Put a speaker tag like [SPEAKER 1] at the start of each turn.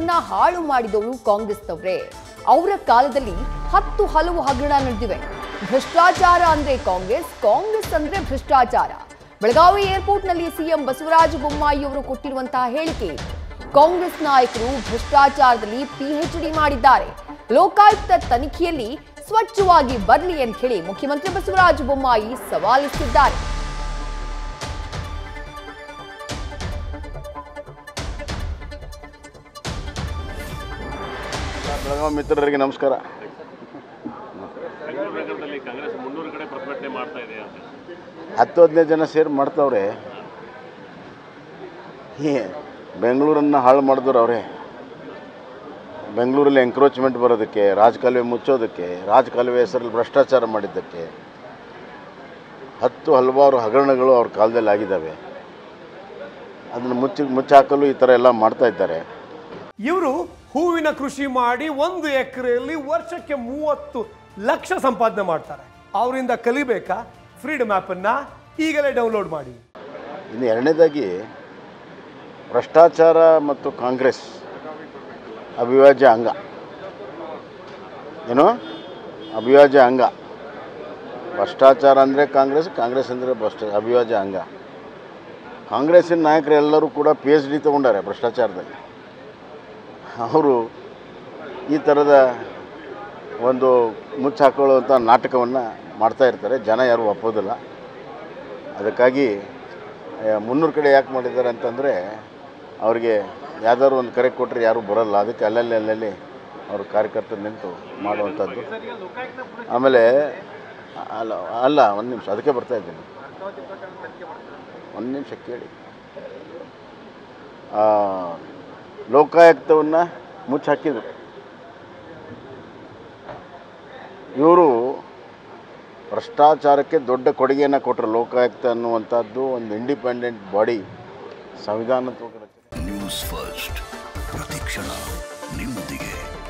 [SPEAKER 1] ಬೆಂಗಳೂರನ್ನ ಹಾಳು ಮಾಡಿದವರು ಕಾಂಗ್ರೆಸ್ನವರೇ ಅವರ ಕಾಲದಲ್ಲಿ ಹತ್ತು ಹಲವು ಹಗರಣ ನಡೆದಿವೆ ಭ್ರಷ್ಟಾಚಾರ ಅಂದ್ರೆ ಕಾಂಗ್ರೆಸ್ ಕಾಂಗ್ರೆಸ್ ಅಂದ್ರೆ ಭ್ರಷ್ಟಾಚಾರ ಬೆಳಗಾವಿ ಏರ್ಪೋರ್ಟ್ನಲ್ಲಿ ಸಿಎಂ ಬಸವರಾಜ ಬೊಮ್ಮಾಯಿ ಅವರು ಕೊಟ್ಟಿರುವಂತಹ ಹೇಳಿಕೆ ಇದು. ಕಾಂಗ್ರೆಸ್ ನಾಯಕರು ಭ್ರಷ್ಟಾಚಾರದಲ್ಲಿ ಪಿಎಚ್ಡಿ ಮಾಡಿದ್ದಾರೆ ಲೋಕಾಯುಕ್ತ ತನಿಖೆಯಲ್ಲಿ ಸ್ವಚ್ಛವಾಗಿ ಬರಲಿ ಅಂತ ಹೇಳಿ ಮುಖ್ಯಮಂತ್ರಿ ಬಸವರಾಜ ಬೊಮ್ಮಾಯಿ ಸವಾಲಿಸಿದ್ದಾರೆ
[SPEAKER 2] ಬೆಳಗಾವಿ ಮಿತ್ರರಿಗೆ ನಮಸ್ಕಾರ
[SPEAKER 3] ಬೆಂಗಳೂರು ನಗರದಲ್ಲಿ ಕಾಂಗ್ರೆಸ್ ಮುನ್ನೂರು ಕಡೆ ಪ್ರತಿಭಟನೆ ಮಾಡ್ತಾ ಇದೆ ಅಂತ
[SPEAKER 2] ಹತ್ತು ಹದಿನೈದು ಜನ ಸೇರಿ ಮಾಡ್ತಾವ್ರೆ ಹೀ ಬೆಂಗಳೂರನ್ನು ಹಾಳು ಮಾಡಿದವ್ರು ಅವರೇ ಬೆಂಗಳೂರಲ್ಲಿ ಎಂಕ್ರೋಚ್ಮೆಂಟ್ ಬರೋದಕ್ಕೆ ರಾಜಕಾಲುವೆ ಮುಚ್ಚೋದಕ್ಕೆ ರಾಜಕಾಲುವೆ ಹೆಸರಲ್ಲಿ ಭ್ರಷ್ಟಾಚಾರ ಮಾಡಿದ್ದಕ್ಕೆ ಹತ್ತು ಹಲವಾರು ಹಗರಣಗಳು ಅವ್ರ ಕಾಲದಲ್ಲಿ ಆಗಿದ್ದಾವೆ ಅದನ್ನು ಮುಚ್ಚಿ ಮುಚ್ಚಾಕಲು ಈ ಥರ ಎಲ್ಲ ಮಾಡ್ತಾ ಇದ್ದಾರೆ
[SPEAKER 4] ಇವರು ಹೂವಿನ ಕೃಷಿ ಮಾಡಿ ಒಂದು ಎಕರೆಯಲ್ಲಿ ವರ್ಷಕ್ಕೆ ಮೂವತ್ತು ಲಕ್ಷ ಸಂಪಾದನೆ ಮಾಡ್ತಾರೆ ಅವರಿಂದ ಕಲಿಬೇಕಾ ಫ್ರೀಡಮ್ ಆ್ಯಪನ್ನು ಈಗಲೇ ಡೌನ್ಲೋಡ್ ಮಾಡಿ
[SPEAKER 2] ಇನ್ನು ಎರಡನೇದಾಗಿ ಭ್ರಷ್ಟಾಚಾರ ಮತ್ತು ಕಾಂಗ್ರೆಸ್ ಅವಿಭಾಜ್ಯ ಅಂಗ ಏನು ಅವಿಭಾಜ್ಯ ಅಂಗ ಭ್ರಷ್ಟಾಚಾರ ಅಂದರೆ ಕಾಂಗ್ರೆಸ್ ಕಾಂಗ್ರೆಸ್ ಅಂದರೆ ಭ್ರಷ್ಟ ಅವಿಭಾಜ್ಯ ಅಂಗ ಕಾಂಗ್ರೆಸ್ಸಿನ ನಾಯಕರು ಎಲ್ಲರೂ ಕೂಡ ಪಿ ಎಚ್ ಡಿ ತೊಗೊಂಡಾರೆ ಭ್ರಷ್ಟಾಚಾರದಲ್ಲಿ ಅವರು ಈ ಥರದ ಒಂದು ಮುಚ್ಚಾಕೊಳ್ಳುವಂಥ ನಾಟಕವನ್ನು ಮಾಡ್ತಾ ಇರ್ತಾರೆ ಜನ ಯಾರು ಒಪ್ಪೋದಿಲ್ಲ ಅದಕ್ಕಾಗಿ ಮುನ್ನೂರು ಕಡೆ ಯಾಕೆ ಮಾಡಿದ್ದಾರೆ ಅಂತಂದರೆ ಅವ್ರಿಗೆ ಯಾವ್ದಾದ್ರು ಒಂದು ಕರೆ ಕೊಟ್ಟರೆ ಯಾರೂ ಬರೋಲ್ಲ ಅದಕ್ಕೆ ಅಲ್ಲಲ್ಲಿ ಅಲ್ಲಲ್ಲಿ ಅವರು ಕಾರ್ಯಕರ್ತರು ನಿಂತು ಮಾಡುವಂಥದ್ದು ಆಮೇಲೆ ಅಲ್ಲ ಅಲ್ಲ ಒಂದು ನಿಮಿಷ ಅದಕ್ಕೆ ಬರ್ತಾ ಇದ್ದೀನಿ ಒಂದು ನಿಮಿಷ ಕೇಳಿ ಆ, ಲೋಕಾಯುಕ್ತವನ್ನು ಮುಚ್ಚಾಕಿದ್ರು ಇವರು ಭ್ರಷ್ಟಾಚಾರಕ್ಕೆ ದೊಡ್ಡ ಕೊಡುಗೆಯನ್ನು ಕೊಟ್ಟರು ಲೋಕಾಯುಕ್ತ ಅನ್ನುವಂಥದ್ದು ಒಂದು ಇಂಡಿಪೆಂಡೆಂಟ್ ಬಾಡಿ ಸಂವಿಧಾನಾತ್ಮಕ ರಚನೆ
[SPEAKER 5] ನ್ಯೂಸ್ ಫಸ್ಟ್ ಪ್ರತಿಕ್ಷಣ ನಿಮ್ಮೊಂದಿಗೆ